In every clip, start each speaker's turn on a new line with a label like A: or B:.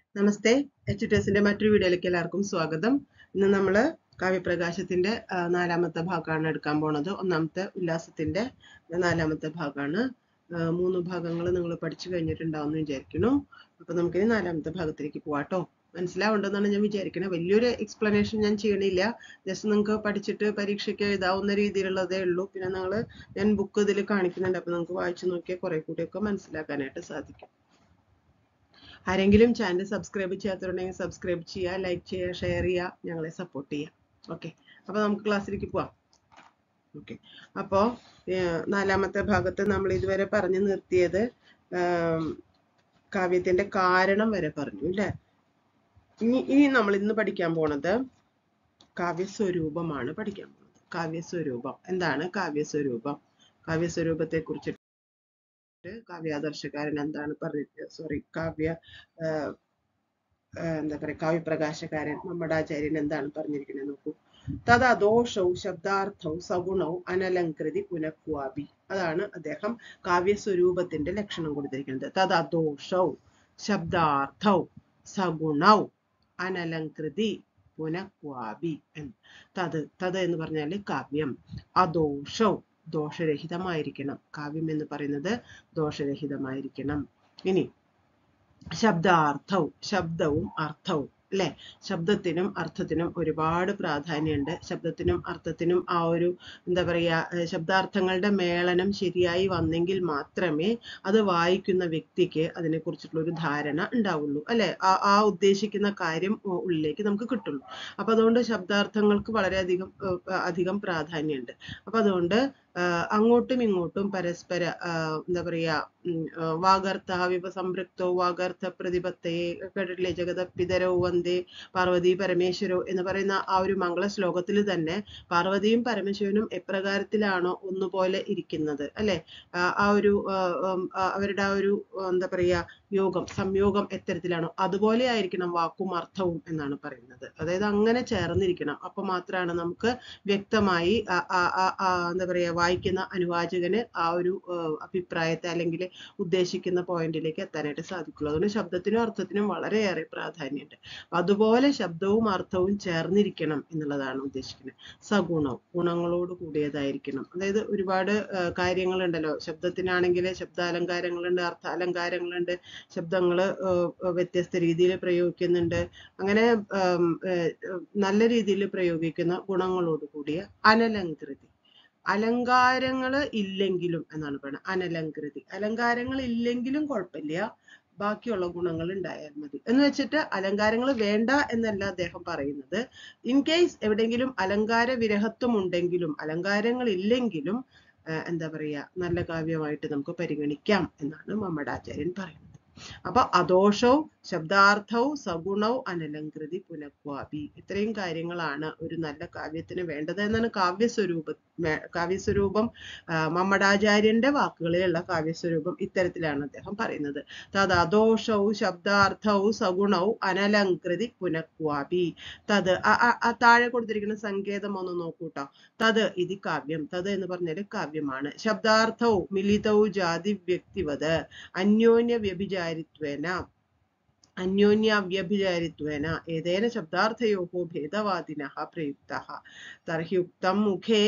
A: നമസ്തേ H ടെസിന്റെ മറ്റൊരു വീഡിയോയിലേക്ക് എല്ലാവർക്കും സ്വാഗതം ഇന്ന് നമ്മൾ കാവ്യപ്രകാശത്തിന്റെ ആ, നാലാമത്തെ ഭാഗമാണ് എടുക്കാൻ പോണത് ഒന്നാമത്തെ ഉല്ലാസത്തിന്റെ നാലാമത്തെ ഭാഗമാണ് ആ, മൂന്ന് ഭാഗങ്ങൾ നിങ്ങൾ പഠിച്ചു കഴിഞ്ഞിട്ടുണ്ടാവും എന്ന് വിചാരിക്കുന്നു അപ്പൊ നമുക്കിനി നാലാമത്തെ ഭാഗത്തിലേക്ക് പോവാട്ടോ മനസ്സിലാവുണ്ടെന്നാണ് ഞാൻ വിചാരിക്കുന്നത് വലിയൊരു എക്സ്പ്ലനേഷൻ ഞാൻ ചെയ്യണില്ല ജസ്റ്റ് നിങ്ങൾക്ക് പഠിച്ചിട്ട് പരീക്ഷയ്ക്ക് എഴുതാവുന്ന രീതിയിലുള്ളതേ ഉള്ളൂ പിന്നെ നിങ്ങൾ ഞാൻ ബുക്ക് ഇതിൽ കാണിക്കുന്നുണ്ട് അപ്പൊ നിങ്ങൾക്ക് വായിച്ചു നോക്കിയാൽ കുറെ കൂടിയൊക്കെ മനസ്സിലാക്കാനായിട്ട് സാധിക്കും ആരെങ്കിലും ചാനൽ സബ്സ്ക്രൈബ് ചെയ്യാത്തവരുണ്ടെങ്കിൽ സബ്സ്ക്രൈബ് ചെയ്യുക ലൈക്ക് ചെയ്യുക ഷെയർ ചെയ്യുക ഞങ്ങളെ സപ്പോർട്ട് ചെയ്യുക ഓക്കെ അപ്പൊ നമുക്ക് ക്ലാസ്സിലേക്ക് പോവാം ഓക്കെ അപ്പോ ഏർ, നാലാമത്തെ ഭാഗത്ത് നമ്മൾ ഇതുവരെ പറഞ്ഞു നിർത്തിയത് ആം, കാവ്യത്തിന്റെ കാരണം വരെ പറഞ്ഞു അല്ലേ ഇനി ഇനി നമ്മൾ ഇന്ന് പഠിക്കാൻ പോണത് കാവ്യസ്വരൂപമാണ് പഠിക്കാൻ പോണത് കാവ്യസ്വരൂപം എന്താണ് കാവ്യസ്വരൂപം കാവ്യസ്വരൂപത്തെ കുറിച്ച് കാവ്യാദർശകാരൻ എന്താണ് പറഞ്ഞത് സോറി കാവ്യ ആഹ് ആഹ് എന്താ പറയാ കാവ്യപ്രകാശകാരൻ മമ്മടാചാര്യൻ എന്താണ് പറഞ്ഞിരിക്കുന്നത് നോക്കൂ തഥാ ദോഷവും ശബ്ദാർത്ഥവും സഗുണവും അനലങ്കൃതി പുനഃക്വാപി അതാണ് അദ്ദേഹം കാവ്യസ്വരൂപത്തിന്റെ ലക്ഷണം കൊടുത്തിരിക്കുന്നത് തഥാ ദോഷവും ശബ്ദാർത്ഥവും സഗുണവും അനലങ്കൃതി പുനഃക്വാപി എന്ന് തത് തത് എന്ന് പറഞ്ഞാല് കാവ്യം അദോഷവും ദോഷരഹിതമായിരിക്കണം കാവ്യം എന്ന് പറയുന്നത് ദോഷരഹിതമായിരിക്കണം ഇനി ശബ്ദാർത്ഥവും ശബ്ദവും അർത്ഥവും അല്ലെ ശബ്ദത്തിനും അർത്ഥത്തിനും ഒരുപാട് പ്രാധാന്യമുണ്ട് ശബ്ദത്തിനും അർത്ഥത്തിനും ആ ഒരു എന്താ പറയാ ഏർ ശബ്ദാർത്ഥങ്ങളുടെ മേളനം ശരിയായി വന്നെങ്കിൽ മാത്രമേ അത് വായിക്കുന്ന വ്യക്തിക്ക് അതിനെ കുറിച്ചിട്ടുള്ള ഒരു ധാരണ ഉണ്ടാവുള്ളൂ അല്ലെ ആ ആ ഉദ്ദേശിക്കുന്ന കാര്യം ഉ- ഉള്ളിലേക്ക് നമുക്ക് കിട്ടുള്ളൂ അപ്പൊ അതുകൊണ്ട് ശബ്ദാർത്ഥങ്ങൾക്ക് വളരെയധികം ഏർ, അധികം പ്രാധാന്യമുണ്ട് അപ്പൊ അതുകൊണ്ട് ആഹ് അങ്ങോട്ടും ഇങ്ങോട്ടും പരസ്പര ആഹ് എന്താ പറയാ ഉം, ആഹ് വാഗർത്ഥ വിപസംപൃക്തോ വാഗർത്ഥ പ്രതിപത്തയെ കേട്ടിട്ടില്ലേ ജഗതപിതരോ വന്ദേ പാർവതി പരമേശ്വരോ എന്ന് പറയുന്ന ആ ഒരു മംഗള ശ്ലോകത്തിൽ തന്നെ പാർവതിയും പരമേശ്വരനും എപ്രകാരത്തിലാണോ ഒന്നുപോലെ ഇരിക്കുന്നത് അല്ലെ ആ- ആ ഒരു ആഹ് ഉം, ആ- അവരുടെ ആ ഒരു ആഹ് എന്താ പറയാ യോഗം സംയോഗം എത്തരത്തിലാണോ അതുപോലെ ആയിരിക്കണം വാക്കും അർത്ഥവും എന്നാണ് പറയുന്നത് അതായത് അങ്ങനെ ചേർന്നിരിക്കണം അപ്പൊ മാത്രമാണ് നമുക്ക് വ്യക്തമായി ആ- ആ- ആ- ആ എന്താ പറയാ വായിക്കുന്ന അനുവാചകന് ആ ഒരു ആഹ് അഭിപ്രായത്തെ അല്ലെങ്കിൽ ഉദ്ദേശിക്കുന്ന പോയിന്റിലേക്ക് എത്താനായിട്ട് സാധിക്കുള്ളൂ അതുകൊണ്ട് ശബ്ദത്തിനും അർത്ഥത്തിനും വളരെയേറെ പ്രാധാന്യമുണ്ട് അതുപോലെ ശബ്ദവും അർത്ഥവും ചേർന്നിരിക്കണം എന്നുള്ളതാണ് ഉദ്ദേശിക്കുന്നത് സഗുണവും ഗുണങ്ങളോട് കൂടിയതായിരിക്കണം അതായത് ഒരുപാട് ആഹ് കാര്യങ്ങളുണ്ടല്ലോ ശബ്ദത്തിനാണെങ്കിൽ ശബ്ദാലങ്കാരങ്ങളുണ്ട് അർത്ഥാലങ്കാരങ്ങളുണ്ട് ശബ്ദങ്ങള് ആഹ് വ്യത്യസ്ത രീതിയിൽ പ്രയോഗിക്കുന്നുണ്ട് അങ്ങനെ ആം, ഏർ, നല്ല രീതിയിൽ പ്രയോഗിക്കുന്ന ഗുണങ്ങളോട് കൂടിയ അനലങ്കൃതി അലങ്കാരങ്ങള് ഇല്ലെങ്കിലും എന്നാണ് പറയുന്നത് അനലങ്കൃതി അലങ്കാരങ്ങൾ ഇല്ലെങ്കിലും കുഴപ്പമില്ല ബാക്കിയുള്ള ഗുണങ്ങൾ ഉണ്ടായാൽ മതി എന്ന് വെച്ചിട്ട് അലങ്കാരങ്ങൾ വേണ്ട എന്നല്ല അദ്ദേഹം പറയുന്നത് ഇൻ കേസ് എവിടെയെങ്കിലും അലങ്കാര വിരഹത്വം ഉണ്ടെങ്കിലും അലങ്കാരങ്ങൾ ഇല്ലെങ്കിലും ആഹ് എന്താ പറയാ നല്ല കാവ്യമായിട്ട് നമുക്ക് പരിഗണിക്കാം എന്നാണ് മമ്മടാചാര്യൻ പറയുന്നത് അപ്പൊ അദോഷവും ശബ്ദാർത്ഥവും സഗുണവും അനലങ്കൃതി പുനഃക്വാപി ഇത്രയും കാര്യങ്ങളാണ് ഒരു നല്ല കാവ്യത്തിന് വേണ്ടത് എന്നാണ് കാവ്യസ്വരൂപ മേ- കാവ്യസ്വരൂപം ആ, മമ്മടാചാര്യന്റെ വാക്കുകളിലുള്ള കാവ്യസ്വരൂപം ഇത്തരത്തിലാണ് അദ്ദേഹം പറയുന്നത് തത് അദോഷവും ശബ്ദാർത്ഥവും സഗുണവും അനലങ്കൃതി പുനഃക്വാപി തത് ആ- ആ- ആ താഴെ കൊടുത്തിരിക്കുന്ന സങ്കേതം ഒന്ന് നോക്കൂട്ടോ തത് ഇത് കാവ്യം തത് എന്ന് പറഞ്ഞാല് കാവ്യമാണ് ശബ്ദാർത്ഥവും മിലിതവും ജാതി വ്യക്തിവത് അന്യോന്യ വ്യഭിചാരിത്വേന അന്യോന്യ വ്യഭിചാരിത്വേന ഏതേന ശബ്ദാർത്ഥയോः ഭേദവാദിനः പ്രയുക്തः തർഹി ഉക്തം മുഖേ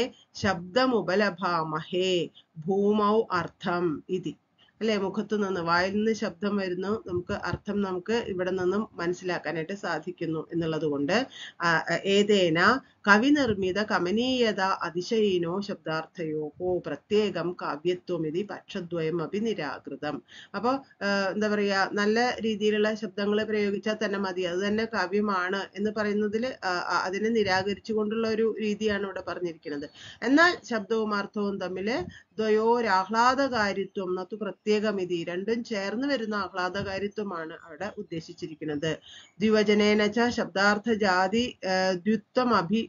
A: ശബ്ദമുപലഭാമഹേ ഭൂമൗ അർത്ഥം ഇതി അല്ലെ മുഖത്തു നിന്ന് വായിൽ നിന്ന് ശബ്ദം വരുന്നു നമുക്ക് അർത്ഥം നമുക്ക് ഇവിടെ നിന്നും മനസ്സിലാക്കാനായിട്ട് സാധിക്കുന്നു എന്നുള്ളത് കൊണ്ട് ആ, ആ, ഏതേന കവിനിർമ്മിത കമനീയത അതിശയിനോ ശബ്ദാർത്ഥയോഹോ പ്രത്യേകം കാവ്യത്വം ഇതി പക്ഷദ്വയം അപി നിരാകൃതം അപ്പൊ ആഹ് എന്താ പറയാ നല്ല രീതിയിലുള്ള ശബ്ദങ്ങൾ പ്രയോഗിച്ചാൽ തന്നെ മതി അത് തന്നെ കാവ്യമാണ് എന്ന് പറയുന്നതിൽ അതിനെ നിരാകരിച്ചുകൊണ്ടുള്ള ഒരു രീതിയാണ് ഇവിടെ പറഞ്ഞിരിക്കുന്നത് എന്നാൽ ശബ്ദവും അർത്ഥവും തമ്മില് ദ്വയോരാഹ്ലാദകാരിത്വം നത്തു പ്രത്യേകമിതി രണ്ടും ചേർന്ന് വരുന്ന ആഹ്ലാദകാരിത്വമാണ് അവിടെ ഉദ്ദേശിച്ചിരിക്കുന്നത് ദ്വിവചനേന ച ശബ്ദാർത്ഥ ജാതി ദ്വിത്വം അഭി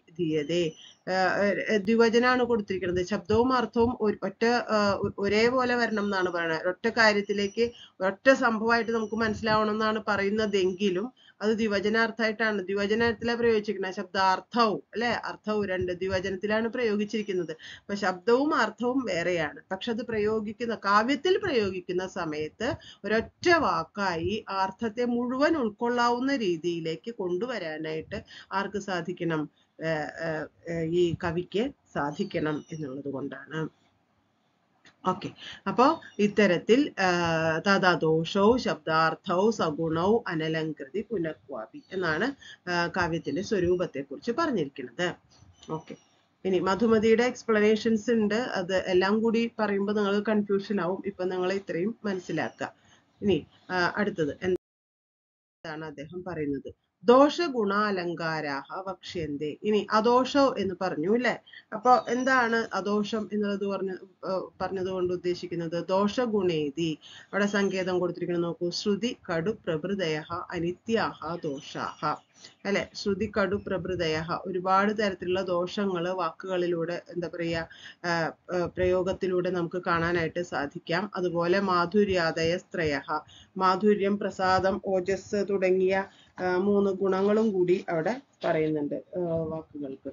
A: ധീയതേ ദ്വിവചനാണ് കൊടുത്തിരിക്കുന്നത് ശബ്ദവും അർത്ഥവും ഒരു- ഒറ്റ ആ, ഒ- ഒരേപോലെ വരണം എന്നാണ് പറയുന്നത് ഒറ്റ കാര്യത്തിലേക്ക് ഒറ്റ സംഭവമായിട്ട് നമുക്ക് മനസ്സിലാവണം എന്നാണ് പറയുന്നതെങ്കിലും അത് ദ്വിവചനാർത്ഥമായിട്ടാണ് ദ്വിവചനത്തിലാണ് പ്രയോഗിച്ചിരിക്കുന്നത് ശബ്ദാർത്ഥവും അല്ലെ അർത്ഥവും രണ്ട് ദ്വിവചനത്തിലാണ് പ്രയോഗിച്ചിരിക്കുന്നത് അപ്പൊ ശബ്ദവും അർത്ഥവും വേറെയാണ് പക്ഷെ അത് പ്രയോഗിക്കുന്ന കാവ്യത്തിൽ പ്രയോഗിക്കുന്ന സമയത്ത് ഒരൊറ്റ വാക്കായി ആ അർത്ഥത്തെ മുഴുവൻ ഉൾക്കൊള്ളാവുന്ന രീതിയിലേക്ക് കൊണ്ടുവരാനായിട്ട് ആർക്ക് സാധിക്കണം ഏർ ഏർ ഏർ ഈ കവിക്ക് സാധിക്കണം എന്നുള്ളത് കൊണ്ടാണ് ഓക്കെ അപ്പോ ഇത്തരത്തിൽ തഥാദോഷവും ശബ്ദാർത്ഥവും സഗുണവും അനലങ്കൃതി പുനഃക്വാപി എന്നാണ് ആ, കാവ്യത്തിന്റെ സ്വരൂപത്തെ കുറിച്ച് പറഞ്ഞിരിക്കുന്നത് ഓക്കെ ഇനി മധുമതിയുടെ എക്സ്പ്ലനേഷൻസ് ഉണ്ട് അത് എല്ലാം കൂടി പറയുമ്പോൾ നിങ്ങൾക്ക് കൺഫ്യൂഷൻ ആവും ഇപ്പൊ നിങ്ങൾ ഇത്രയും മനസ്സിലാക്കുക ഇനി ആ, അടുത്തത് എന്താണ് അദ്ദേഹം പറയുന്നത് ദോഷ ഗുണാലങ്കാരാഹ വക്ഷ്യന്തെ ഇനി അദോഷം എന്ന് പറഞ്ഞു അല്ലെ അപ്പൊ എന്താണ് അദോഷം എന്നുള്ളത് പറഞ്ഞ ഏർ പറഞ്ഞത് കൊണ്ട് ഉദ്ദേശിക്കുന്നത് ദോഷഗുണേതി അവിടെ സങ്കേതം കൊടുത്തിരിക്കുന്നത് നോക്കൂ ശ്രുതി കടു പ്രഭൃതയ അനിത്യാഹ ദോഷാഹ അല്ലെ ശ്രുതി കടു പ്രഭൃതയ ഒരുപാട് തരത്തിലുള്ള ദോഷങ്ങൾ വാക്കുകളിലൂടെ എന്താ പറയാ ആഹ് ആഹ് പ്രയോഗത്തിലൂടെ നമുക്ക് കാണാനായിട്ട് സാധിക്കാം അതുപോലെ മാധുര്യാദയ സ്ത്രയ മാധുര്യം പ്രസാദം ഓജസ് തുടങ്ങിയ ആ, മൂന്ന് ഗുണങ്ങളും കൂടി അവിടെ പറയുന്നുണ്ട് ആ, വാക്കുകൾക്ക്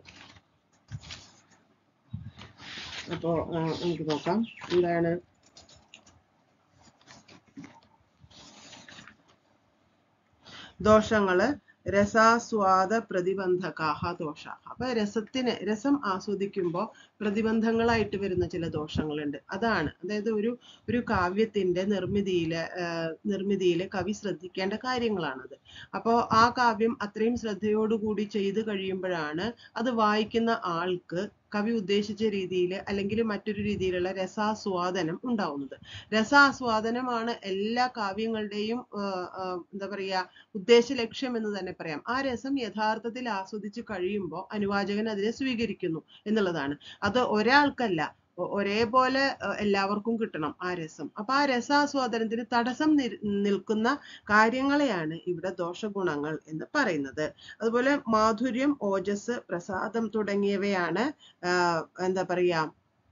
A: അപ്പോ ആ, നമുക്ക് നോക്കാം എന്താണ് ദോഷങ്ങള് രസാസ്വാദ പ്രതിബന്ധകാഹ ദോഷാഹ അപ്പൊ രസത്തിന് രസം ആസ്വദിക്കുമ്പോൾ പ്രതിബന്ധങ്ങളായിട്ട് വരുന്ന ചില ദോഷങ്ങളുണ്ട് അതാണ് അതായത് ഒരു ഒരു കാവ്യത്തിന്റെ നിർമ്മിതിയിലെ ആഹ് നിർമ്മിതിയിലെ കവി ശ്രദ്ധിക്കേണ്ട കാര്യങ്ങളാണത് അപ്പോ ആ കാവ്യം അത്രയും ശ്രദ്ധയോടുകൂടി ചെയ്തു കഴിയുമ്പോഴാണ് അത് വായിക്കുന്ന ആൾക്ക് കവി ഉദ്ദേശിച്ച രീതിയിൽ അല്ലെങ്കിൽ മറ്റൊരു രീതിയിലുള്ള രസാസ്വാദനം ഉണ്ടാവുന്നത് രസാസ്വാദനമാണ് എല്ലാ കാവ്യങ്ങളുടെയും ആഹ് ആഹ് എന്താ പറയാ ഉദ്ദേശ ലക്ഷ്യം എന്ന് തന്നെ പറയാം ആ രസം യഥാർത്ഥത്തിൽ ആസ്വദിച്ച് കഴിയുമ്പോൾ അനുവാചകൻ അതിനെ സ്വീകരിക്കുന്നു എന്നുള്ളതാണ് അത് ഒരാൾക്കല്ല ഒ- ഒരേപോലെ അഹ് എല്ലാവർക്കും കിട്ടണം ആ രസം അപ്പൊ ആ രസാസ്വാദനത്തിന് തടസ്സം നിൽ- നിൽക്കുന്ന കാര്യങ്ങളെയാണ് ഇവിടെ ദോഷഗുണങ്ങൾ എന്ന് പറയുന്നത് അതുപോലെ മാധുര്യം ഓജസ് പ്രസാദം തുടങ്ങിയവയാണ് ആഹ് എന്താ പറയാ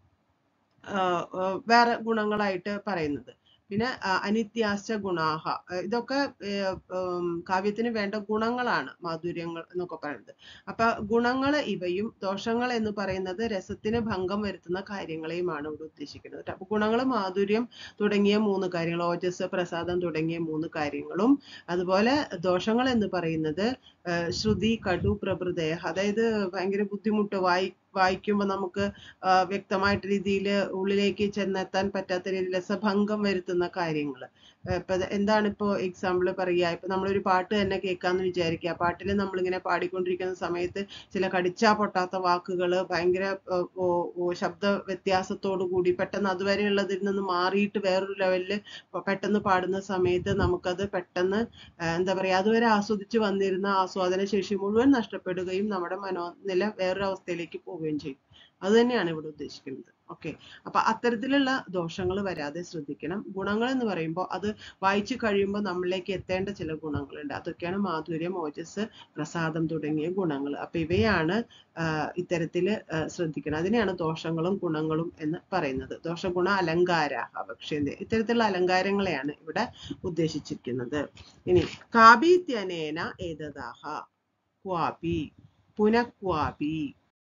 A: ആഹ് ആഹ് വേറെ ഗുണങ്ങളായിട്ട് പറയുന്നത് പിന്നെ അഹ് അനിത്യാശ്ച ഗുണാഹ അഹ് ഇതൊക്കെ ഏർ ഉം കാവ്യത്തിന് വേണ്ട ഗുണങ്ങളാണ് മാധുര്യങ്ങൾ എന്നൊക്കെ പറയുന്നത് അപ്പൊ ഗുണങ്ങൾ ഇവയും ദോഷങ്ങൾ എന്ന് പറയുന്നത് രസത്തിന് ഭംഗം വരുത്തുന്ന കാര്യങ്ങളെയുമാണ് ഇവിടെ ഉദ്ദേശിക്കുന്നത് ട്ടോ. അപ്പൊ ഗുണങ്ങൾ മാധുര്യം തുടങ്ങിയ മൂന്ന് കാര്യങ്ങൾ ഓജസ് പ്രസാദം തുടങ്ങിയ മൂന്ന് കാര്യങ്ങളും അതുപോലെ ദോഷങ്ങൾ എന്ന് പറയുന്നത് ഏർ ശ്രുതി കടു പ്രഭൃതയ അതായത് ഭയങ്കര ബുദ്ധിമുട്ട് വായി വായിക്കുമ്പോൾ നമുക്ക് ആ, വ്യക്തമായിട്ട് രീതിയിൽ ഉള്ളിലേക്ക് ചെന്നെത്താൻ പറ്റാത്ത രീതിയിൽ രസഭംഗം വരുത്തുന്ന കാര്യങ്ങൾ ഇപ്പൊ ഇത് എന്താണ് ഇപ്പോ എക്സാമ്പിൾ പറയുക ഇപ്പൊ നമ്മളൊരു പാട്ട് തന്നെ കേൾക്കാന്ന് വിചാരിക്കുക പാട്ടിൽ നമ്മളിങ്ങനെ പാടിക്കൊണ്ടിരിക്കുന്ന സമയത്ത് ചില കടിച്ചാ പൊട്ടാത്ത വാക്കുകൾ ഭയങ്കര ഏർ, ഓ, ഓ, ശബ്ദ വ്യത്യാസത്തോടു കൂടി പെട്ടെന്ന് അതുവരെയുള്ളതിൽ നിന്ന് മാറിയിട്ട് വേറൊരു ലെവലില് പെട്ടെന്ന് പാടുന്ന സമയത്ത് നമുക്കത് പെട്ടെന്ന് ആ, എന്താ പറയാ അതുവരെ ആസ്വദിച്ച് വന്നിരുന്ന ആസ്വാദന ശേഷി മുഴുവൻ നഷ്ടപ്പെടുകയും നമ്മുടെ മനോനില വേറൊരു അവസ്ഥയിലേക്ക് പോവുകയും ചെയ്യും അത് തന്നെയാണ് ഇവിടെ ഉദ്ദേശിക്കുന്നത് ഓക്കെ അപ്പൊ അത്തരത്തിലുള്ള ദോഷങ്ങൾ വരാതെ ശ്രദ്ധിക്കണം ഗുണങ്ങൾ എന്ന് പറയുമ്പോൾ അത് വായിച്ചു കഴിയുമ്പോൾ നമ്മളിലേക്ക് എത്തേണ്ട ചില ഗുണങ്ങളുണ്ട് അതൊക്കെയാണ് മാധുര്യം ഓജസ് പ്രസാദം തുടങ്ങിയ ഗുണങ്ങൾ അപ്പൊ ഇവയാണ് ആഹ് ഇത്തരത്തില് ആഹ് ശ്രദ്ധിക്കണം അതിനെയാണ് ദോഷങ്ങളും ഗുണങ്ങളും എന്ന് പറയുന്നത് ദോഷഗുണ അലങ്കാര പക്ഷേ ഇത്തരത്തിലുള്ള അലങ്കാരങ്ങളെയാണ് ഇവിടെ ഉദ്ദേശിച്ചിരിക്കുന്നത് ഇനി കാപീത്യനേന ഏതദാഹ ക്വാപി പുനഃക്വാപി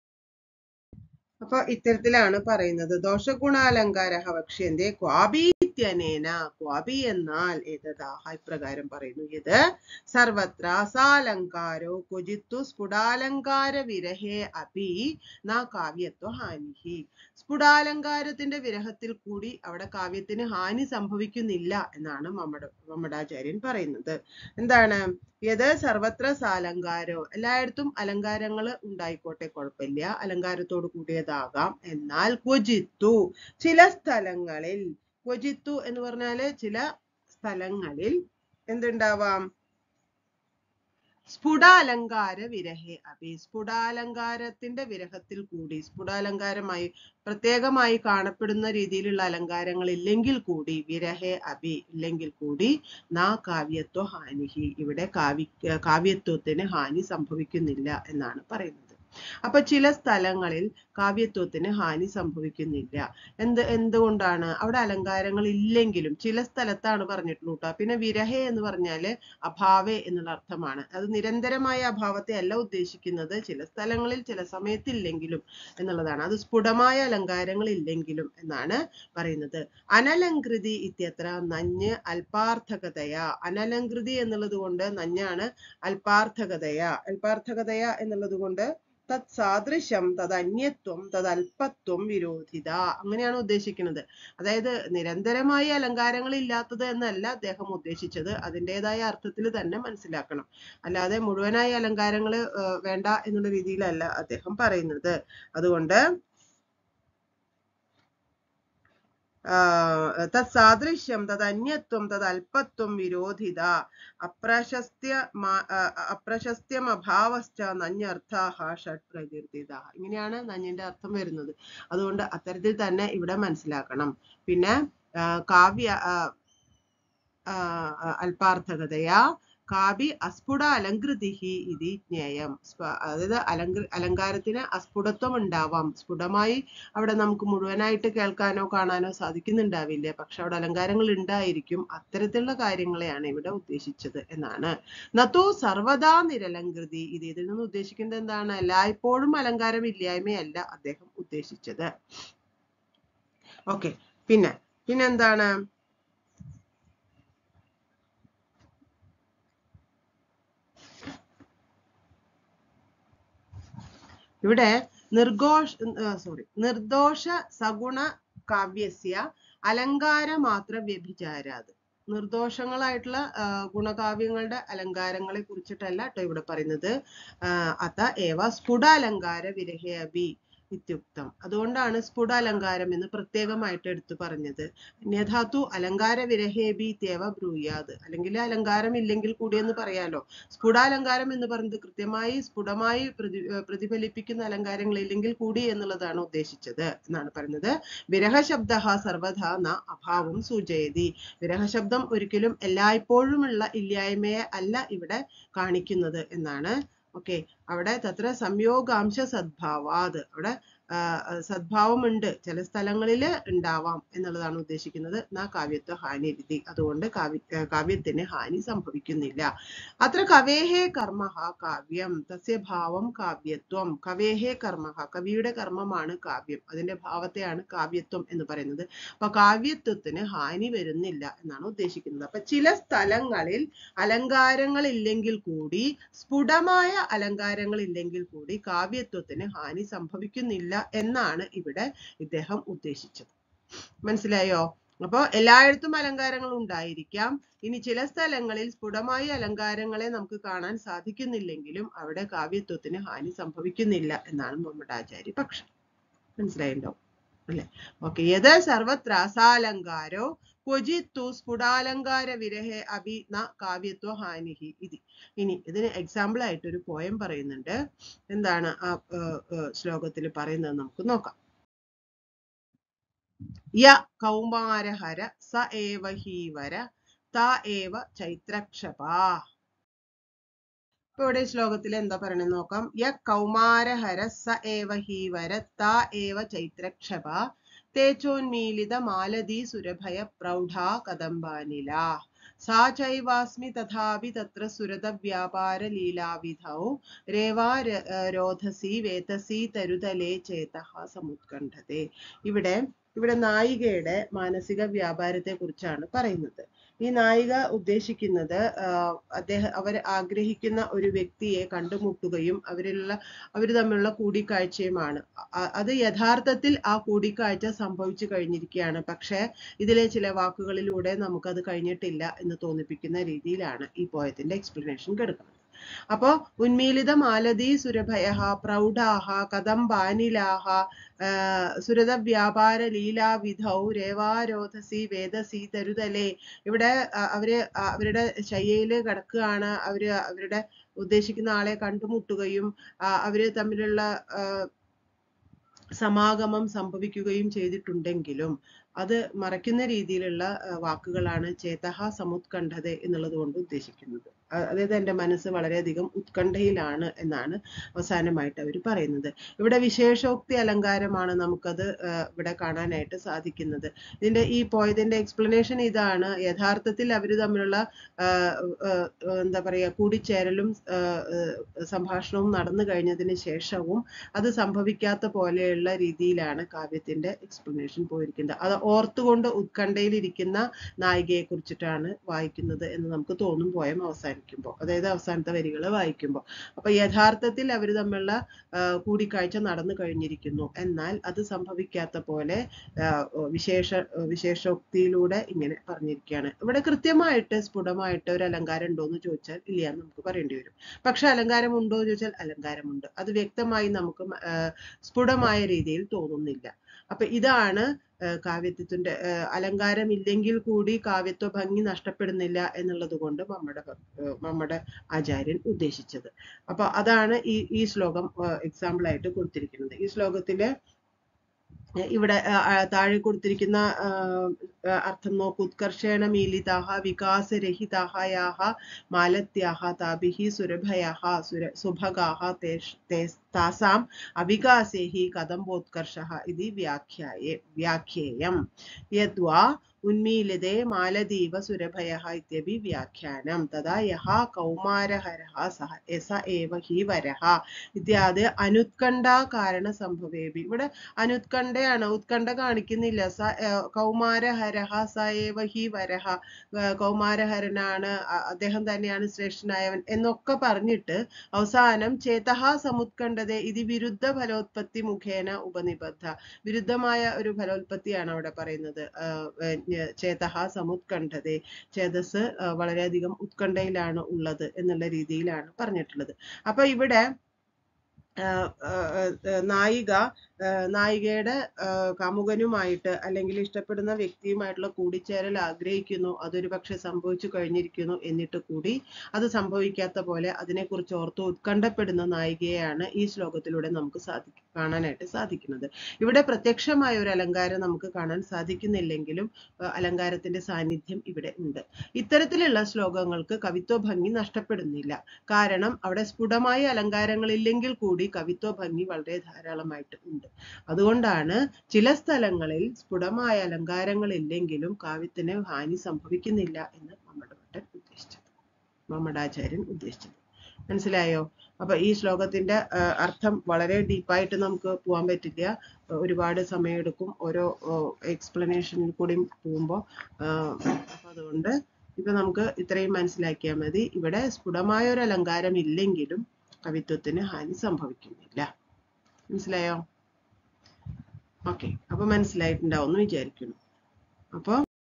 A: അപ്പൊ ഇത്തരത്തിലാണ് പറയുന്നത് ദോഷഗുണാലങ്കാര ഭക്ഷ്യന്റെ ക്വാബീത്യനേന ക്വാബി എന്നാൽ ഏതദാഹ ഇപ്രകാരം പറയുന്നു ഇത് സർവത്ര സാലങ്കാരോ ക്വചിത്തു സ്ഫുടാലങ്കാര വിരഹേ അപി ന കാവ്യത്വ ഹാനിഹി സ്ഫുടാലങ്കാരത്തിന്റെ വിരഹത്തിൽ കൂടി അവിടെ കാവ്യത്തിന് ഹാനി സംഭവിക്കുന്നില്ല എന്നാണ് മമ്മട മമ്മടാചാര്യൻ പറയുന്നത് എന്താണ് യത് സർവത്ര സാലങ്കാരോ എല്ലായിടത്തും അലങ്കാരങ്ങൾ ഉണ്ടായിക്കോട്ടെ കുഴപ്പമില്ല അലങ്കാരത്തോട് കൂടിയതാകാം എന്നാൽ ക്വചിത്തു ചില സ്ഥലങ്ങളിൽ ക്വചിത്തു എന്ന് പറഞ്ഞാല് ചില സ്ഥലങ്ങളിൽ എന്തുണ്ടാവാം സ്ഫുടാലങ്കാര വിരഹേ അപി സ്ഫുടാലങ്കാരത്തിന്റെ വിരഹത്തിൽ കൂടി സ്ഫുടാലങ്കാരമായി പ്രത്യേകമായി കാണപ്പെടുന്ന രീതിയിലുള്ള അലങ്കാരങ്ങൾ ഇല്ലെങ്കിൽ കൂടി വിരഹേ അപി ഇല്ലെങ്കിൽ കൂടി നാ കാവ്യത്വ ഹാനിഹി ഇവിടെ കാവ്യ കാവ്യത്വത്തിന് ഹാനി സംഭവിക്കുന്നില്ല എന്നാണ് പറയുന്നത് അപ്പൊ ചില സ്ഥലങ്ങളിൽ കാവ്യത്വത്തിന് ഹാനി സംഭവിക്കുന്നില്ല എന്ത് എന്തുകൊണ്ടാണ് അവിടെ അലങ്കാരങ്ങൾ ഇല്ലെങ്കിലും ചില സ്ഥലത്താണ് പറഞ്ഞിട്ടുള്ളൂ കേട്ടോ പിന്നെ വിരഹേ എന്ന് പറഞ്ഞാല് അഭാവേ എന്നുള്ള അർത്ഥമാണ് അത് നിരന്തരമായ അഭാവത്തെ അല്ല ഉദ്ദേശിക്കുന്നത് ചില സ്ഥലങ്ങളിൽ ചില സമയത്തില്ലെങ്കിലും എന്നുള്ളതാണ് അത് സ്ഫുടമായ അലങ്കാരങ്ങൾ ഇല്ലെങ്കിലും എന്നാണ് പറയുന്നത് അനലങ്കൃതി ഇത്യത്ര നഞ്ഞ് അല്പാർത്ഥകതയ അനലങ്കൃതി എന്നുള്ളത് കൊണ്ട് നഞ്ഞാണ് അല്പാർത്ഥകതയ അല്പാർത്ഥകതയ എന്നുള്ളത് കൊണ്ട് തത് സാദൃശ്യം തത് അന്യത്വം തത് അല്പത്വം വിരോധിത അങ്ങനെയാണ് ഉദ്ദേശിക്കുന്നത് അതായത് നിരന്തരമായ അലങ്കാരങ്ങൾ ഇല്ലാത്തത് എന്നല്ല അദ്ദേഹം ഉദ്ദേശിച്ചത് അതിൻ്റെതായ അർത്ഥത്തിൽ തന്നെ മനസ്സിലാക്കണം അല്ലാതെ മുഴുവനായ അലങ്കാരങ്ങൾ വേണ്ട എന്നുള്ള രീതിയിലല്ല അദ്ദേഹം പറയുന്നത് അതുകൊണ്ട് തത് സാദൃശ്യം തത് അന്യത്വം തത് അല്പത്വം വിരോധിത അപ്രശസ്ത്യ അപ്രശസ്ത്യം അഭാവശ്ച നഞ്ഞർത്ഥാഹ ഷഡ് പ്രകീർത്തിത ഇങ്ങനെയാണ് നഞ്ഞിന്റെ അർത്ഥം വരുന്നത് അതുകൊണ്ട് അത്തരത്തിൽ തന്നെ ഇവിടെ മനസ്സിലാക്കണം പിന്നെ കാവ്യ അല്പാർത്ഥകതയാ കാവി അസ്ഫുട അലങ്കൃതിഹി ഇതി ജ്ഞേയം അതായത് അലങ്ക അലങ്കാരത്തിന് അസ്ഫുടത്വം ഉണ്ടാവാം സ്ഫുടമായി അവിടെ നമുക്ക് മുഴുവനായിട്ട് കേൾക്കാനോ കാണാനോ സാധിക്കുന്നുണ്ടാവില്ല പക്ഷെ അവിടെ അലങ്കാരങ്ങൾ ഉണ്ടായിരിക്കും അത്തരത്തിലുള്ള കാര്യങ്ങളെയാണ് ഇവിടെ ഉദ്ദേശിച്ചത് എന്നാണ് നത്തോ സർവദാ നിരലങ്കൃതി ഇത് ഇതിൽ നിന്ന് ഉദ്ദേശിക്കുന്നത് എന്താണ് എല്ലായ്പ്പോഴും അലങ്കാരം ഇല്ലായ്മയല്ല അദ്ദേഹം ഉദ്ദേശിച്ചത് ഓക്കെ പിന്നെ പിന്നെന്താണ് ഇവിടെ നിർഘോഷ സോറി നിർദോഷ സഗുണ കാവ്യസ്യ അലങ്കാര മാത്ര വ്യഭിചാരാത് നിർദോഷങ്ങളായിട്ടുള്ള ഗുണകാവ്യങ്ങളുടെ അലങ്കാരങ്ങളെ കുറിച്ചിട്ടല്ല കേട്ടോ ഇവിടെ പറയുന്നത് അത ഏവ സ്ഫുട അലങ്കാര വിരഹേ അഭി ഇത്യുക്തം അതുകൊണ്ടാണ് സ്ഫുട അലങ്കാരം എന്ന് പ്രത്യേകമായിട്ട് എടുത്തു പറഞ്ഞത് അന്യധാതു അലങ്കാര വിരഹേബി തേവ ബ്രൂയാത് അല്ലെങ്കിൽ അലങ്കാരം ഇല്ലെങ്കിൽ കൂടി എന്ന് പറയാലോ സ്ഫുടാലങ്കാരം എന്ന് പറയുന്നത് കൃത്യമായി സ്ഫുടമായി പ്രതി പ്രതിഫലിപ്പിക്കുന്ന അലങ്കാരങ്ങൾ ഇല്ലെങ്കിൽ കൂടി എന്നുള്ളതാണ് ഉദ്ദേശിച്ചത് എന്നാണ് പറയുന്നത് വിരഹശബ്ദ സർവധ ന അഭാവം സൂചയതി വിരഹശബ്ദം ഒരിക്കലും എല്ലായ്പ്പോഴുമുള്ള ഇല്ലായ്മയെ അല്ല ഇവിടെ കാണിക്കുന്നത് എന്നാണ് ഓക്കെ അവിടെ തത്ര സംയോഗാംശ സദ്ഭാവാത് അവിടെ സദ്ഭാവമുണ്ട് ചില സ്ഥലങ്ങളിൽ ഉണ്ടാവാം എന്നുള്ളതാണ് ഉദ്ദേശിക്കുന്നത് നാ കാവ്യത്വ ഹാനി രീതി അതുകൊണ്ട് കാവ്യ കാവ്യത്തിന് ഹാനി സംഭവിക്കുന്നില്ല അത്ര കവേഹേ കർമ്മ കാവ്യം തസ്യ ഭാവം കാവ്യത്വം കവേഹേ കർമ്മ കവിയുടെ കർമ്മമാണ് കാവ്യം അതിന്റെ ഭാവത്തെയാണ് കാവ്യത്വം എന്ന് പറയുന്നത് അപ്പൊ കാവ്യത്വത്തിന് ഹാനി വരുന്നില്ല എന്നാണ് ഉദ്ദേശിക്കുന്നത് അപ്പൊ ചില സ്ഥലങ്ങളിൽ അലങ്കാരങ്ങൾ ഇല്ലെങ്കിൽ കൂടി സ്ഫുടമായ അലങ്കാരങ്ങൾ ഇല്ലെങ്കിൽ കൂടി കാവ്യത്വത്തിന് ഹാനി സംഭവിക്കുന്നില്ല എന്നാണ് ഇവിടെ ഇദ്ദേഹം ഉദ്ദേശിച്ചത് മനസ്സിലായോ അപ്പൊ എല്ലായിടത്തും അലങ്കാരങ്ങൾ ഉണ്ടായിരിക്കാം ഇനി ചില സ്ഥലങ്ങളിൽ സ്ഫുടമായ അലങ്കാരങ്ങളെ നമുക്ക് കാണാൻ സാധിക്കുന്നില്ലെങ്കിലും അവിടെ കാവ്യത്വത്തിന് ഹാനി സംഭവിക്കുന്നില്ല എന്നാണ് നമ്മുടെ ആചാര്യ പക്ഷം മനസ്സിലായല്ലോ അല്ലെ ഓക്കെ യത് സർവത്ര അസാലങ്കാരോ ക്വചിത്തു സ്ഫുടാലങ്കാര വിരഹേ അഭി ന കാവ്യത്വ ഹാനിഹി ഇതി ഇനി ഇതിന് എക്സാമ്പിൾ ആയിട്ട് ഒരു പോയം പറയുന്നുണ്ട് എന്താണ് ആ ശ്ലോകത്തിൽ പറയുന്നത് നമുക്ക് നോക്കാം യ കൗമാരഹര സ ഏവ ഹീവര ത ഏവ ചൈത്രക്ഷപാ ഇപ്പൊ ഇവിടെ ശ്ലോകത്തിൽ എന്താ പറയണെന്ന് നോക്കാം യ കൗമാരഹര സ ഏവ ഹീവര ത ഏവ ചൈത്രക്ഷപ തേജോന്മീലിത മാലതീ സുരഭയ പ്രൗഢാ കദംബാനില സാ ചൈവാസ്മി തഥാപി തത്ര സുരത വ്യാപാര ലീലാവിധൗ രേവാ രോധസി വേതസി തരുതലേ ചേതഃ സമുത്കണ്ഠത്തെ ഇവിടെ ഇവിടെ നായികയുടെ മാനസിക വ്യാപാരത്തെ കുറിച്ചാണ് പറയുന്നത് ഈ നായിക ഉദ്ദേശിക്കുന്നത് അദ്ദേഹം അവർ ആഗ്രഹിക്കുന്ന ഒരു വ്യക്തിയെ കണ്ടുമുട്ടുകയും അവരിലുള്ള അവർ തമ്മിലുള്ള കൂടിക്കാഴ്ചയുമാണ് അത് യഥാർത്ഥത്തിൽ ആ കൂടിക്കാഴ്ച സംഭവിച്ചു കഴിഞ്ഞിരിക്കുകയാണ് പക്ഷേ ഇതിലെ ചില വാക്കുകളിലൂടെ നമുക്കത് കഴിഞ്ഞിട്ടില്ല എന്ന് തോന്നിപ്പിക്കുന്ന രീതിയിലാണ് ഈ പോയത്തിന്റെ എക്സ്പ്ലനേഷൻ കിടക്കുന്നത് അപ്പോ ഉന്മീലിത മാലതി സുരഭയ പ്രൗഢാഹ കദംബാനിലാഹ സുരത വ്യാപാര ലീലാവിധൗ രേവാരോധസി വേദസി തരുതലേ ഇവിടെ അവര് അവരുടെ ശയ്യയില് കിടക്കുകയാണ് അവര് അവരുടെ ഉദ്ദേശിക്കുന്ന ആളെ കണ്ടുമുട്ടുകയും അവര് തമ്മിലുള്ള സമാഗമം സംഭവിക്കുകയും ചെയ്തിട്ടുണ്ടെങ്കിലും അത് മറയ്ക്കുന്ന രീതിയിലുള്ള വാക്കുകളാണ് ചേതഹ സമുത്കണ്ഠത എന്നുള്ളത് കൊണ്ട് ഉദ്ദേശിക്കുന്നത് അ- അതായത് എൻ്റെ മനസ്സ് വളരെയധികം ഉത്കണ്ഠയിലാണ് എന്നാണ് അവസാനമായിട്ട് അവർ പറയുന്നത് ഇവിടെ വിശേഷോക്തി അലങ്കാരമാണ് നമുക്കത് ആ, ഇവിടെ കാണാനായിട്ട് സാധിക്കുന്നത് ഇതിന്റെ ഈ പോയതിന്റെ എക്സ്പ്ലനേഷൻ ഇതാണ് യഥാർത്ഥത്തിൽ അവർ തമ്മിലുള്ള ആ, ആ, ആ, എന്താ പറയുക കൂടിച്ചേരലും ആ, ആ, സംഭാഷണവും നടന്നു കഴിഞ്ഞതിന് ശേഷവും അത് സംഭവിക്കാത്ത പോലെയുള്ള രീതിയിലാണ് കാവ്യത്തിന്റെ എക്സ്പ്ലനേഷൻ പോയിരിക്കുന്നത് അത് ഓർത്തുകൊണ്ട് ഉത്കണ്ഠയിലിരിക്കുന്ന നായികയെ കുറിച്ചിട്ടാണ് വായിക്കുന്നത് എന്ന് നമുക്ക് തോന്നും പോയം അവസാനിക്കുമ്പോൾ അതായത് അവസാനത്തെ വരികൾ വായിക്കുമ്പോൾ അപ്പൊ യഥാർത്ഥത്തിൽ അവർ തമ്മിലുള്ള ആ, കൂടിക്കാഴ്ച നടന്നു കഴിഞ്ഞിരിക്കുന്നു എന്നാൽ അത് സംഭവിക്കാത്ത പോലെ ആ, വിശേഷ വിശേഷോക്തിയിലൂടെ ഇങ്ങനെ പറഞ്ഞിരിക്കുകയാണ് ഇവിടെ കൃത്യമായിട്ട് സ്ഫുടമായിട്ട് ഒരു അലങ്കാരം ഉണ്ടോ എന്ന് ചോദിച്ചാൽ ഇല്ല എന്ന് നമുക്ക് പറയേണ്ടി വരും പക്ഷെ അലങ്കാരം ഉണ്ടോ എന്ന് ചോദിച്ചാൽ അലങ്കാരമുണ്ട് അത് വ്യക്തമായി നമുക്ക് മ- ആ, സ്ഫുടമായ രീതിയിൽ തോന്നുന്നില്ല അപ്പൊ ഇതാണ് ആ, കാവ്യത്വത്തിന്റെ ആ, അലങ്കാരം ഇല്ലെങ്കിൽ കൂടി കാവ്യത്വ ഭംഗി നഷ്ടപ്പെടുന്നില്ല എന്നുള്ളത് കൊണ്ട് നമ്മുടെ ഭ- ആ, നമ്മുടെ ആചാര്യൻ ഉദ്ദേശിച്ചത് അപ്പൊ അതാണ് ഈ ഈ ശ്ലോകം എക്സാമ്പിൾ ആയിട്ട് കൊടുത്തിരിക്കുന്നത് ഈ ശ്ലോകത്തിലെ ഏർ ഇവിടെ ആ, ആ, താഴെ കൊടുത്തിരിക്കുന്ന ആ, ആ, അർത്ഥം നോക്കൂ ഉത്കർഷേണ മീലിതാഹ വികാസരഹിതാഹ യാഹ മാലത്യാഹ താഭിः സുരഭയः സുര സുഭഗാः തേഷ് തേസ് താസാം അവികാസേ हि കദംബോത്കർഷः इति വ്യാഖ്യായേ വ്യാഖ്യേയം യദ്വാ ഉന്മീലിതേ മാലദീവ സുരഭയः ഇത്യപി വ്യാഖ്യാനം തഥാ യः കൗമാരഹരः സഹ സ ഏവ ഹി വരः ഇത്യാദി അനുത്കണ്ഠാ കാരണ സംഭവേപി ഇവിടെ അനുത്കണ്ഠയാണ് ഉത്കണ്ഠ കാണിക്കുന്നില്ല സ ഏർ കൗമാരഹരഹ സ ഏവ ഹി വരഹ ഏർ കൗമാരഹരനാണ് അ- അദ്ദേഹം തന്നെയാണ് ശ്രേഷ്ഠനായവൻ എന്നൊക്കെ പറഞ്ഞിട്ട് അവസാനം ചേതഹ സമുത്കണ്ഠതെ ഇത് വിരുദ്ധ ഫലോത്പത്തി മുഖേന ഉപനിബദ്ധ വിരുദ്ധമായ ഒരു ഫലോത്പത്തിയാണ് അവിടെ പറയുന്നത് ആഹ് ഏർ ഞ- ചേതഹ സമുത്കണ്ഠതെ ചേതസ് ആഹ് വളരെയധികം ഉത്കണ്ഠയിലാണ് ഉള്ളത് എന്നുള്ള രീതിയിലാണ് പറഞ്ഞിട്ടുള്ളത് അപ്പൊ ഇവിടെ ആഹ് ആഹ് ആഹ് നായിക ആഹ് നായികയുടെ ആഹ് കാമുകനുമായിട്ട് അല്ലെങ്കിൽ ഇഷ്ടപ്പെടുന്ന വ്യക്തിയുമായിട്ടുള്ള കൂടിച്ചേരൽ ആഗ്രഹിക്കുന്നു അതൊരു പക്ഷെ സംഭവിച്ചു കഴിഞ്ഞിരിക്കുന്നു എന്നിട്ട് കൂടി അത് സംഭവിക്കാത്ത പോലെ അതിനെക്കുറിച്ച് ഓർത്ത് ഉത്കണ്ഠപ്പെടുന്ന നായികയെയാണ് ഈ ശ്ലോകത്തിലൂടെ നമുക്ക് സാധി കാണാനായിട്ട് സാധിക്കുന്നത് ഇവിടെ പ്രത്യക്ഷമായ ഒരു അലങ്കാരം നമുക്ക് കാണാൻ സാധിക്കുന്നില്ലെങ്കിലും ആഹ് അലങ്കാരത്തിന്റെ സാന്നിധ്യം ഇവിടെ ഉണ്ട് ഇത്തരത്തിലുള്ള ശ്ലോകങ്ങൾക്ക് കവിത്വ ഭംഗി നഷ്ടപ്പെടുന്നില്ല കാരണം അവിടെ സ്ഫുടമായ അലങ്കാരങ്ങളില്ലെങ്കിൽ കൂടി കവിത്വ ഭംഗി വളരെ ധാരാളമായിട്ട് ഉണ്ട് അതുകൊണ്ടാണ് ചില സ്ഥലങ്ങളിൽ സ്ഫുടമായ അലങ്കാരങ്ങൾ ഇല്ലെങ്കിലും കാവ്യത്തിന് ഹാനി സംഭവിക്കുന്നില്ല എന്ന് മമ്മട ഭട്ടൻ ഉദ്ദേശിച്ചത് മമ്മടാചാര്യൻ ഉദ്ദേശിച്ചത് മനസ്സിലായോ അപ്പൊ ഈ ശ്ലോകത്തിന്റെ ആ, അർത്ഥം വളരെ ഡീപ്പായിട്ട് നമുക്ക് പോകാൻ പറ്റില്ല ആ, ഒരുപാട് സമയമെടുക്കും ഓരോ എക്സ്പ്ലനേഷനിൽ കൂടി പോകുമ്പോൾ അപ്പൊ അതുകൊണ്ട് ഇപ്പൊ നമുക്ക് ഇത്രയും മനസ്സിലാക്കിയാൽ മതി ഇവിടെ സ്ഫുടമായ ഒരു അലങ്കാരം ഇല്ലെങ്കിലും കവിത്വത്തിന് ഹാനി സംഭവിക്കുന്നില്ല മനസ്സിലായോ ഓക്കെ അപ്പൊ മനസ്സിലായിട്ടുണ്ടാവും എന്ന് വിചാരിക്കുന്നു അപ്പൊ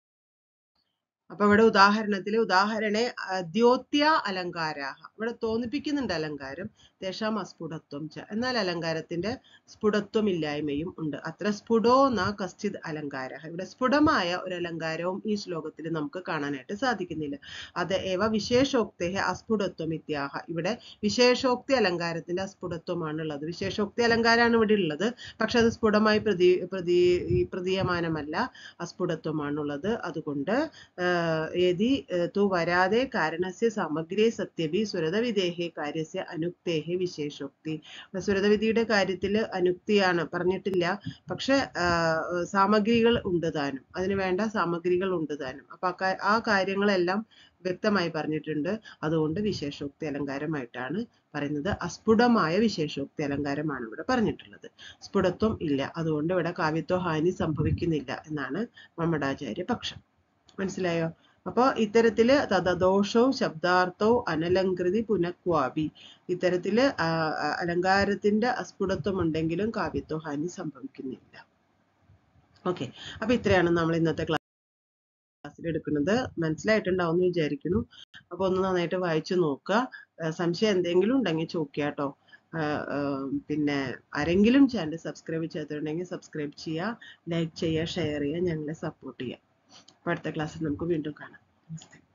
A: അപ്പൊ ഇവിടെ ഉദാഹരണത്തില് ഉദാഹരണെ ദ്യോത്യ അലങ്കാരാഹ ഇവിടെ തോന്നിപ്പിക്കുന്നുണ്ട് അലങ്കാരം തേഷാം അസ്ഫുടത്വം ച എന്നാൽ അലങ്കാരത്തിന്റെ സ്ഫുടത്വം ഇല്ലായ്മയും ഉണ്ട് അത്ര സ്ഫുടോ ന കശ്ചിത് അലങ്കാര ഇവിടെ സ്ഫുടമായ ഒരു അലങ്കാരവും ഈ ശ്ലോകത്തിൽ നമുക്ക് കാണാനായിട്ട് സാധിക്കുന്നില്ല അത് ഏവ വിശേഷോക്തേ അസ്ഫുടത്വം ഇത്യാഹ ഇവിടെ വിശേഷോക്തി അലങ്കാരത്തിന്റെ അസ്ഫുടത്വമാണ് ഉള്ളത് വിശേഷോക്തി അലങ്കാരമാണ് ഇവിടെ ഉള്ളത് പക്ഷെ അത് സ്ഫുടമായി പ്രതി പ്രതി ഈ പ്രതീയമാനമല്ല അസ്ഫുടത്വമാണുള്ളത് അതുകൊണ്ട് ആഹ് യദി ആഹ് തു വരാതെ കാരണസ്യ സമഗ്രേ സത്യവി സുരതവിദേഹേ കാര്യസ്യ അനുക്തേഹേ വിശേഷോക്തി സുരതവിധിയുടെ കാര്യത്തിൽ അനുക്തിയാണ് പറഞ്ഞിട്ടില്ല പക്ഷെ ആഹ് സാമഗ്രികൾ ഉണ്ട് താനും അതിന് വേണ്ട സാമഗ്രികൾ ഉണ്ട് താനും അപ്പൊ ആ കാ- ആ കാര്യങ്ങളെല്ലാം വ്യക്തമായി പറഞ്ഞിട്ടുണ്ട് അതുകൊണ്ട് വിശേഷോക്തി അലങ്കാരമായിട്ടാണ് പറയുന്നത് അസ്ഫുടമായ വിശേഷോക്തി അലങ്കാരമാണ് ഇവിടെ പറഞ്ഞിട്ടുള്ളത് സ്ഫുടത്വം ഇല്ല അതുകൊണ്ട് ഇവിടെ കാവ്യത്വ ഹാനി സംഭവിക്കുന്നില്ല എന്നാണ് മമ്മടാചാര്യ പക്ഷം മനസ്സിലായോ അപ്പൊ ഇത്തരത്തില് തദദോഷവും ശബ്ദാർത്ഥവും അനലങ്കൃതി പുനഃക്വാപി ഇത്തരത്തില് ആ, ആ, അലങ്കാരത്തിന്റെ അസ്ഫുടത്വം ഉണ്ടെങ്കിലും കാവ്യത്വ ഹാനി സംഭവിക്കുന്നില്ല ഓക്കെ അപ്പൊ ഇത്രയാണ് നമ്മൾ ഇന്നത്തെ ക്ലാസ്സിൽ എടുക്കുന്നത് മനസ്സിലായിട്ടുണ്ടാവും എന്ന് വിചാരിക്കുന്നു അപ്പൊ ഒന്ന് നന്നായിട്ട് വായിച്ചു നോക്കുക ആ, സംശയം എന്തെങ്കിലും ഉണ്ടെങ്കിൽ ചോദിക്കുക കേട്ടോ പിന്നെ ആരെങ്കിലും ചാനൽ സബ്സ്ക്രൈബ് ചെയ്തിട്ടുണ്ടെങ്കിൽ സബ്സ്ക്രൈബ് ചെയ്യുക ലൈക്ക് ചെയ്യുക ഷെയർ ചെയ്യുക ഞങ്ങളെ സപ്പോർട്ട് ചെയ്യുക അപ്പൊ അടുത്ത ക്ലാസ്സിൽ നമുക്ക് വീണ്ടും കാണാം നമസ്തേ